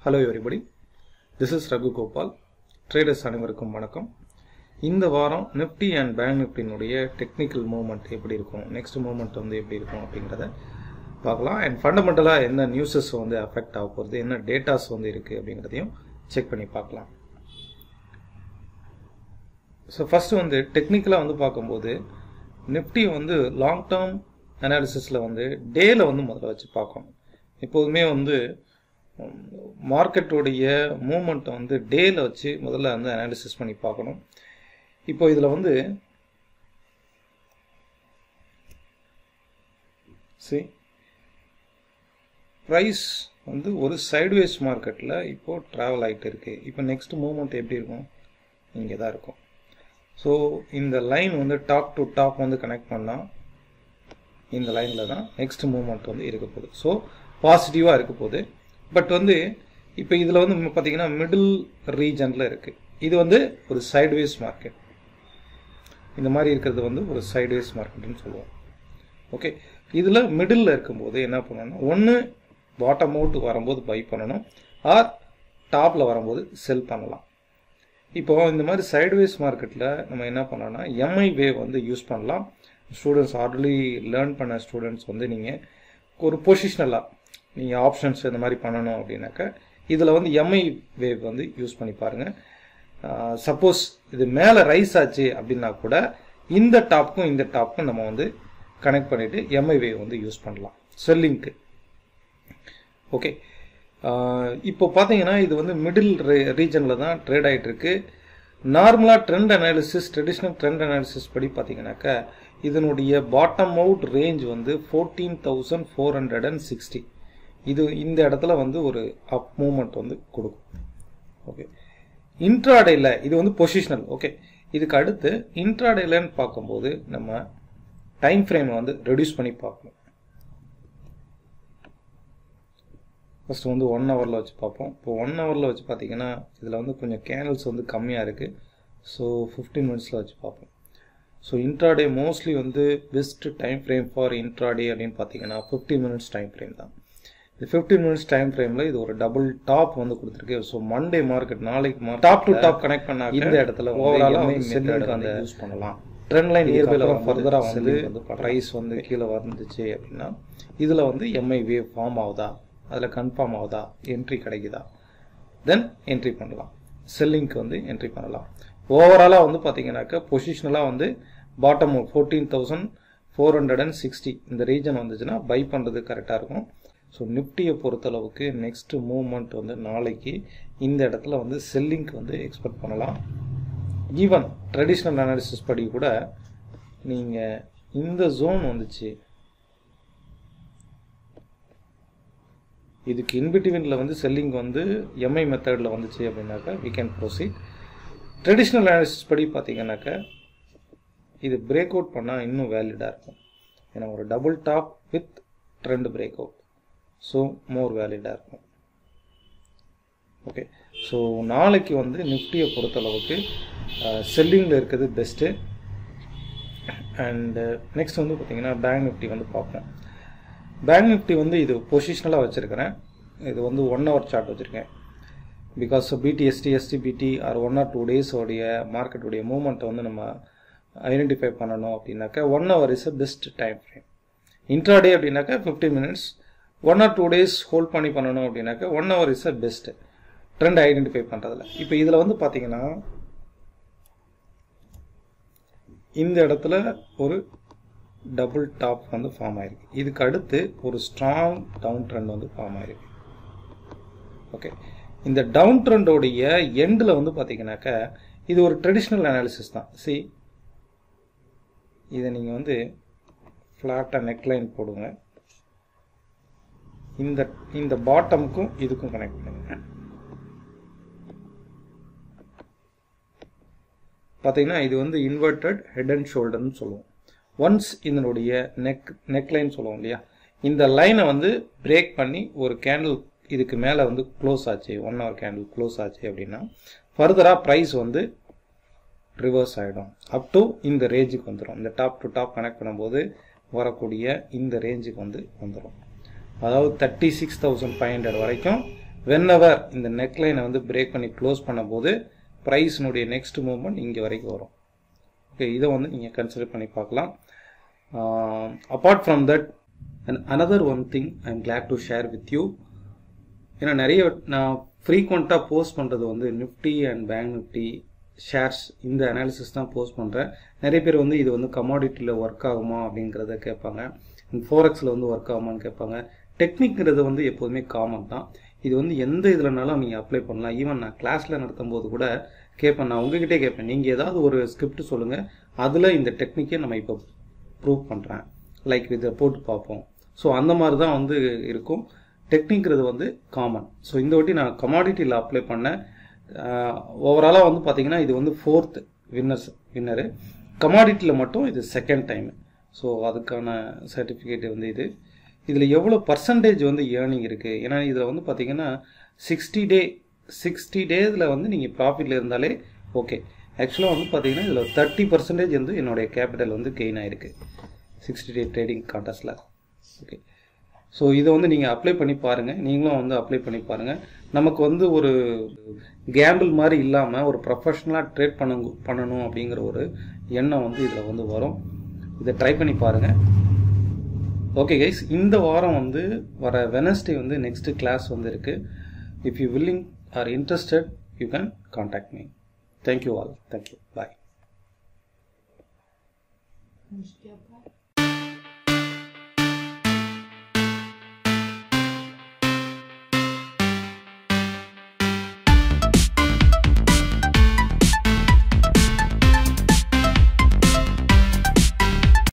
Hello everybody this is Raghu Gopal traders அனைவருக்கும் வணக்கம் இந்த வாரம் நிஃப்டி அண்ட் பேங்க் நிஃப்டினுடைய டெக்னிக்கல் மூவ்மெண்ட் எப்படி இருக்கும் நெக்ஸ்ட் மூவ்மெண்ட் வந்து எப்படி இருக்கும் அப்படிங்கிறத பார்க்கலாம் அண்ட் ஃபண்டமெண்டலாக என்ன நியூஸஸ் வந்து அஃபெக்ட் ஆக போகிறது என்ன டேட்டாஸ் வந்து இருக்குது அப்படிங்கிறதையும் செக் பண்ணி பார்க்கலாம் ஸோ ஃபஸ்ட்டு வந்து டெக்னிக்கலாக வந்து பார்க்கும்போது நிஃப்டி வந்து லாங் டேர்ம் அனாலிசிஸில் வந்து டேல வந்து முதல்ல வச்சு பார்க்கணும் எப்போதுமே வந்து மார்க்கெட்டுடைய மூமெண்ட்டை வந்து டேல வச்சு முதல்ல வந்து அனாலிசிஸ் பண்ணி பார்க்கணும் இப்போ இதில் வந்து சி ப்ரைஸ் வந்து ஒரு சைட்வேஸ் மார்க்கெட்டில் இப்போது ட்ராவல் ஆகிட்டு இருக்கு இப்போ நெக்ஸ்ட் மூமெண்ட் எப்படி இருக்கும் இங்கே தான் இருக்கும் ஸோ இந்த லைன் வந்து டாப் டு டாப் வந்து கனெக்ட் பண்ணால் இந்த லைனில் தான் நெக்ஸ்ட் மூமெண்ட் வந்து இருக்க போகுது ஸோ பாசிட்டிவாக இருக்க போகுது பட் வந்து இப்போ இதில் வந்து பார்த்தீங்கன்னா மிடில் ரீஜனில் இருக்குது இது வந்து ஒரு சைட்வேஸ் மார்க்கெட் இந்த மாதிரி இருக்கிறது வந்து ஒரு சைட்வேஸ் மார்க்கெட்னு சொல்லுவோம் ஓகே இதில் மிடில் இருக்கும்போது என்ன பண்ணணும் ஒன்று பாட்டம் அவுட் வரும்போது பை பண்ணணும் ஆர் டாப்பில் வரும்போது செல் பண்ணலாம் இப்போ இந்த மாதிரி சைட்வேஸ் மார்க்கெட்டில் நம்ம என்ன பண்ணலாம்னா எம்ஐ வேவ் வந்து யூஸ் பண்ணலாம் ஸ்டூடெண்ட்ஸ் ஆல்ரெடி லேர்ன் பண்ண ஸ்டூடெண்ட்ஸ் வந்து நீங்கள் ஒரு பொசிஷனலாக நீங்கள் ஆப்ஷன்ஸ் இந்த மாதிரி பண்ணணும் அப்படின்னாக்கா இதில் வந்து எம்ஐ வேவ் வந்து யூஸ் பண்ணி பாருங்கள் சப்போஸ் இது மேலே ரைஸ் ஆச்சு அப்படின்னா கூட இந்த டாப்புக்கும் இந்த டாப்புக்கும் நம்ம வந்து கனெக்ட் பண்ணிவிட்டு எம்ஐ வேவ் வந்து யூஸ் பண்ணலாம் செல்லிங்க்கு ஓகே இப்போ பார்த்தீங்கன்னா இது வந்து மிடில் ரீஜனில் தான் ட்ரேட் ஆகிட்டு இருக்கு நார்மலாக trend analysis traditional trend analysis படி பார்த்தீங்கன்னாக்கா இதனுடைய பாட்டம் அவுட் ரேஞ்ச் வந்து fourteen thousand four hundred and sixty இது இந்த இடத்துல வந்து ஒரு அப் மூமெண்ட் வந்து கொடுக்கும் ஓகே இன்ட்ராடேல இது வந்து பொசிஷனல் ஓகே இதுக்கு அடுத்து இன்ட்ராடேலன்னு பார்க்கும்போது நம்ம டைம் ஃப்ரேமை வந்து ரெடியூஸ் பண்ணி பார்க்கணும் ஃபஸ்ட்டு வந்து ஒன் ஹவரில் வச்சு பார்ப்போம் இப்போ ஒன் ஹவரில் வச்சு பார்த்தீங்கன்னா இதில் வந்து கொஞ்சம் கேனல்ஸ் வந்து கம்மியாக இருக்குது ஸோ ஃபிஃப்டீன் மினிட்ஸில் வச்சு பார்ப்போம் ஸோ இன்ட்ராடே மோஸ்ட்லி வந்து best time frame for intraday அப்படின்னு பார்த்தீங்கன்னா ஃபிஃப்டீன் மினிட்ஸ் டைம் ஃப்ரேம் தான் இந்த ஃபிஃப்டீன் மினிட்ஸ் டைம் ஃப்ரேமில் இது ஒரு டபுள் டாப் வந்து கொடுத்துருக்கு ஸோ மண்டே மார்க்கெட் நாளைக்கு டாப் டு டாப் கனெக்ட் பண்ணா இந்த இடத்துல ஓவராலாக செல்லிங் வந்து யூஸ் பண்ணலாம் ட்ரெண்ட் லைன் இயர்பையில் ஃபர்தராக வந்து ப்ரைஸ் வந்து கீழே வந்துச்சு அப்படின்னா இதில் வந்து எம்ஐ வேவ் ஃபார்ம் ஆகுதா அதில் கன்ஃபார்ம் ஆகுதா என்ட்ரி கிடைக்குதா தென் என்ட்ரி பண்ணலாம் செல்லிங்க்கு வந்து என்ட்ரி பண்ணலாம் ஓவராலாக வந்து பார்த்தீங்கன்னாக்கா பொசிஷனலாக வந்து bottom fourteen thousand four hundred and sixty இந்த ரீஜன் வந்துச்சுன்னா பை பண்ணுறது கரெக்டாக இருக்கும் ஸோ நிஃப்டியை பொறுத்தளவுக்கு நெக்ஸ்ட் மூவ்மெண்ட் வந்து நாளைக்கு இந்த இடத்துல வந்து செல்லிங்க்கு வந்து எக்ஸ்பெக்ட் பண்ணலாம் ஈவன் ட்ரெடிஷ்னல் அனாலிசிஸ் படி கூட நீங்கள் இந்த ஜோன் வந்துச்சு இதுக்கு இன்பிட்வீனில் வந்து செல்லிங் வந்து எம்ஐ மெத்தடில் வந்துச்சு அப்படின்னாக்கா we can proceed traditional analysis படி பார்த்தீங்கன்னாக்கா இது பிரேக் அவுட் பண்ணால் இன்னும் வேலிடாக இருக்கும் ஏன்னா ஒரு double top with trend break out so more வேலிடாக இருக்கும் ஓகே ஸோ நாளைக்கு வந்து நிஃப்டியை பொறுத்தளவுக்கு செல்லிங்கில் இருக்கிறது பெஸ்ட்டு அண்டு நெக்ஸ்ட் வந்து பார்த்திங்கன்னா பேங்க் நிஃப்டி வந்து பார்ப்போம் பேங்க் நிஃப்டி வந்து இது பொசிஷனலாக வச்சுருக்கிறேன் இது வந்து ஒன் ஹவர் சார்ட் வச்சுருக்கேன் because B T S T S T B T or one or two days உடைய மார்க்கெட்டுடைய மூவ்மெண்ட்டை வந்து நம்ம ஐடென்டிஃபை பண்ணணும் அப்படின்னாக்கா one hour is a best time frame intraday அப்படின்னாக்கா fifteen minutes one or two days hold பண்ணி பண்ணணும் அப்படின்னாக்கா one hour is a best trend identify பண்ணுறதுல இப்போ இதில் வந்து பார்த்தீங்கன்னா இந்த இடத்துல ஒரு டபுள் டாப் வந்து ஃபார்ம் ஆயிருக்கு இதுக்கு அடுத்து ஒரு ஸ்ட்ராங் டவுன் ட்ரெண்ட் வந்து ஃபார்ம் ஆயிருக்கு ஓகே இந்த டவுன் ட்ரெண்டோடைய எண்டில் வந்து பார்த்தீங்கன்னாக்கா இது ஒரு ட்ரெடிஷ்னல் அனாலிசிஸ் தான் சி இதை நீங்கள் வந்து ஃப்ளாட்டாக நெக்லைன் போடுங்க இந்த இந்த பாட்டமுக்கும் இதுக்கும் கனெக்ட் பண்ணுங்க பார்த்தீங்கன்னா இது வந்து இன்வெர்டட் ஹெட் அண்ட் ஷோல்டர்னு சொல்லுவோம் ஒன்ஸ் இதனுடைய நெக் நெக்லைன் சொல்லுவோம் இல்லையா இந்த லைனை வந்து பிரேக் பண்ணி ஒரு கேண்டில் இதுக்கு மேலே வந்து க்ளோஸ் ஆச்சு ஒன் ஹவர் கேண்டில் க்ளோஸ் ஆச்சு அப்படின்னா ஃபர்தராக ப்ரைஸ் வந்து ரிவர்ஸ் ஆகிடும் அப் டு இந்த ரேஞ்சுக்கு வந்துடும் இந்த டாப் டு டாப் கனெக்ட் பண்ணும்போது வரக்கூடிய இந்த ரேஞ்சுக்கு வந்து வந்துடும் அதாவது thirty six thousand five hundred வரைக்கும் வென்எவர் இந்த நெக்லைனை வந்து பிரேக் பண்ணி க்ளோஸ் பண்ணும்போது ப்ரைஸ்னுடைய நெக்ஸ்ட் மூவ்மெண்ட் இங்கே வரைக்கும் வரும் ஓகே இதை வந்து நீங்கள் கன்சிடர் பண்ணி பார்க்கலாம் apart from that and another one thing I am glad to share with you ஏன்னா நிறைய நான் ஃப்ரீக்வெண்ட்டாக போஸ்ட் பண்ணுறது வந்து Nifty and bank Nifty shares இந்த அனாலிசிஸ் தான் போஸ்ட் பண்ணுறேன் நிறைய பேர் வந்து இது வந்து கமாடிட்டியில் ஒர்க் ஆகுமா அப்படிங்கிறத கேட்பாங்க ஃபோரெக்ஸில் வந்து ஒர்க் ஆகுமான்னு கேட்பாங்க டெக்னிக்ங்கிறது வந்து எப்போதுமே காமன் தான் இது வந்து எந்த இதுலனாலும் நீங்கள் அப்ளை பண்ணலாம் ஈவன் நான் கிளாஸில் நடத்தும் போது கூட கேட்பேன் நான் உங்ககிட்டே கேட்பேன் நீங்கள் ஏதாவது ஒரு ஸ்கிரிப்ட் சொல்லுங்கள் அதில் இந்த டெக்னிக்கே நம்ம இப்போ ப்ரூவ் பண்ணுறேன் லைக் இதை போட்டு பார்ப்போம் ஸோ அந்த மாதிரி தான் வந்து இருக்கும் டெக்னிக்கிறது வந்து காமன் ஸோ இந்த வாட்டி நான் கமாடிட்டியில் அப்ளை பண்ணேன் ஓவராலாக வந்து பார்த்தீங்கன்னா இது வந்து ஃபோர்த் வின்னர்ஸ் வின்னரு கமாடிட்டியில் மட்டும் இது செகண்ட் டைம் ஸோ அதுக்கான சர்டிஃபிகேட் வந்து இது இதில் எவ்வளோ பர்சன்டேஜ் வந்து ஏர்னிங் இருக்குது ஏன்னா இதில் வந்து பார்த்தீங்கன்னா சிக்ஸ்டி டே சிக்ஸ்டி டேஸில் வந்து நீங்கள் ப்ராஃபிட்டில் இருந்தாலே ஓகே ஆக்சுவலாக வந்து பார்த்தீங்கன்னா இதில் தேர்ட்டி பர்சன்டேஜ் வந்து என்னுடைய கேபிட்டல் வந்து கெயின் ஆயிருக்கு சிக்ஸ்டி டே ட்ரேடிங் கான்டெஸ்ட்டில் ஓகே ஸோ இதை வந்து நீங்கள் அப்ளை பண்ணி பாருங்கள் நீங்களும் வந்து அப்ளை பண்ணி பாருங்கள் நமக்கு வந்து ஒரு கேம்பிள் மாதிரி இல்லாமல் ஒரு ப்ரொஃபஷ்னலாக ட்ரேட் பண்ண பண்ணணும் அப்படிங்கிற ஒரு எண்ணம் வந்து இதில் வந்து வரும் இதை ட்ரை பண்ணி பாருங்கள் ஓகே கைஸ் இந்த வாரம் வந்து வர வெனஸ்டே வந்து நெக்ஸ்ட் கிளாஸ் வந்து இருக்குது if you willing or interested you can contact me thank you all thank you bye Может, я прав?